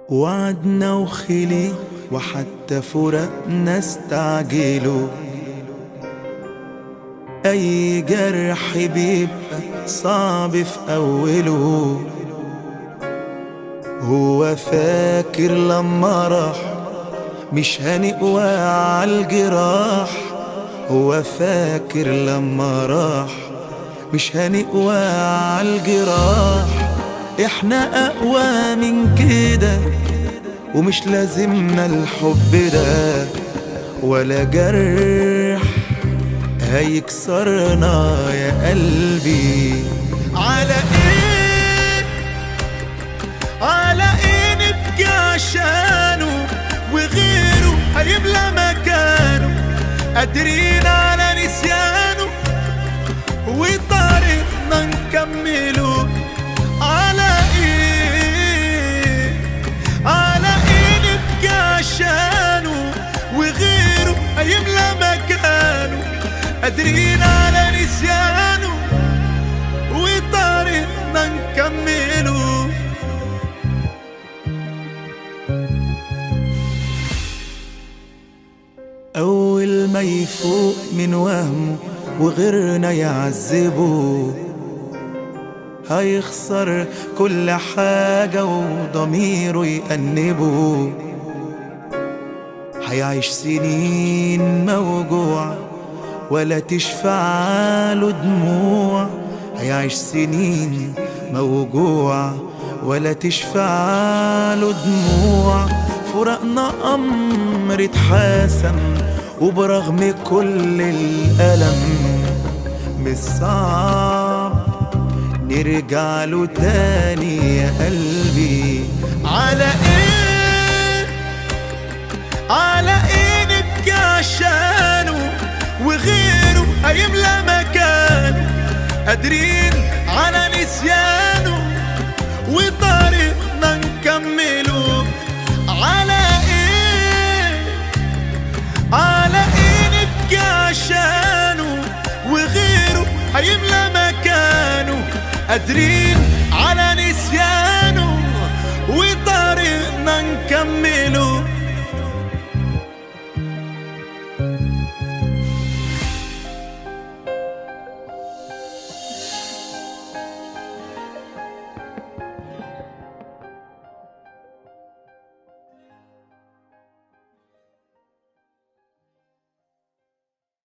وعدنا وخلي وحتى فرقنا استعجلوا أي جرح بيبقى صعب في أوله هو فاكر لما راح مش هنقوى عالجراح هو فاكر لما راح مش هنقوى عالجراح احنا اقوى من كده ومش لازمنا الحب ده ولا جرح هيكسرنا يا قلبي على ايه على ايه نبكي عشانه وغيره هيملى مكانه قادرين على نسيانه وطريقنا نكمله على ايه على ايه نبكي عشانه وغيره هيملى مكانه قادرين على نسيانه وطريقنا نكمله أول ما يفوق من وهمه وغيرنا يعذبه هيخسر كل حاجة وضميره يأنبه هيعيش سنين موجوع ولا تشفع له دموع هيعيش سنين موجوع ولا تشفع له دموع فرقنا أمر اتحاسم وبرغم كل الألم مش صعب نرجع له تاني يا قلبي على ايه على ايه نبكي عشانه وغيره هيملى مكانه قادرين على نسيانه وطريقنا نكمله على ايه على ايه نبكي عشانه وغيره هيملى مكانه قادرين على نسيانه